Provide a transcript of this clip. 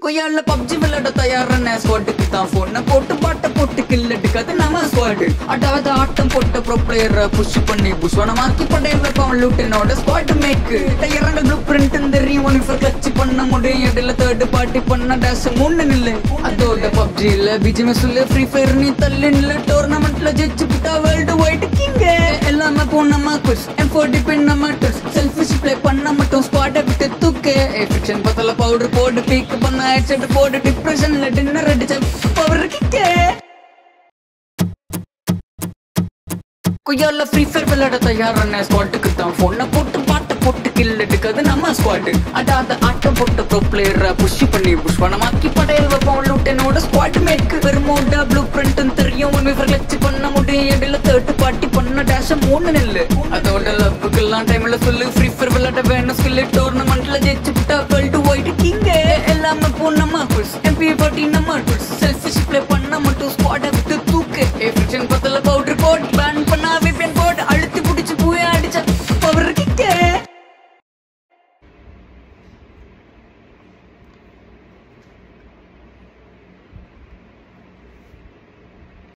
கொய்யால பப்ஜி விளையாட தயாரான ஸ்குவாட்டுக்கு தான் போன போட்டு பாட்ட போட்டு கில்லட்டுக்காது நம்ம ஸ்குவாட் அடாத ஆட்டம் போட்ட ப்ரோ பிளேயரை புஷ் பண்ணி புஷ்வனமாக்கி படையல் வைப்பான் லூட்டனோட ஸ்குவாட் மேக் தயாரான ப்ளூ பிரிண்ட் தெரியும் ஒனிஃபர் கிளச் பண்ண முடியும் இடையில தேர்ட் பார்ட்டி பண்ண டேஸ் மூணு நில்லு அதோட பப்ஜி இல்ல பிஜிஎம் சொல்லு ஃப்ரீ ஃபயர் நீ தள்ளு நில்லு டோர்னமெண்ட்ல ஜெயிச்சு விட்டா வேர்ல்டு வைட் கிங் எல்லாமே போனமா குஸ் எம் ஃபோர்டி பின் நம்ம ட்ரெஸ் செல்ஃபிஷ் ப்ளே பண்ண மட்டும் ஸ்குவாட்டை விட்டு தூக்கு எஃபிக்ஷன் பத்தல பவுடர் போடு பீக் பண்ண ஹெட்செட் போடு டிப்ரெஷன்ல டின்னர் அடிச்ச பவர் கிக்கே கொய்யால ஃப்ரீ ஃபயர் விளையாட தயாரான ஸ்குவாட்டுக்கு தான் போன போட்டு பாட்டை போட்டு கில்லட்டுக்கு நம்ம ஸ்குவாட் அடாத ஆட்டம் போட்டு ப்ரோ பிளேயரை புஷ் பண்ணி புஷ் பண்ணமாக்கி படையல் வைப்போம் லூட்டனோட ஸ்குவாட் மேக் பெருமோட ப்ளூ பிரிண்ட் தெரியும் ஒனிஃபர் கிளச் பண்ண முடியும் இடையில தேர்ட் பார்ட்டி பண்ண டேஷ மூணு நெல்லு அதோட லவ்வுக்கெல்லாம் டைம்ல சொல்லு ஃப்ரீ ஃபயர் விளையாட வேணும் ஸ்கில் டோர்னமெண்ட்ல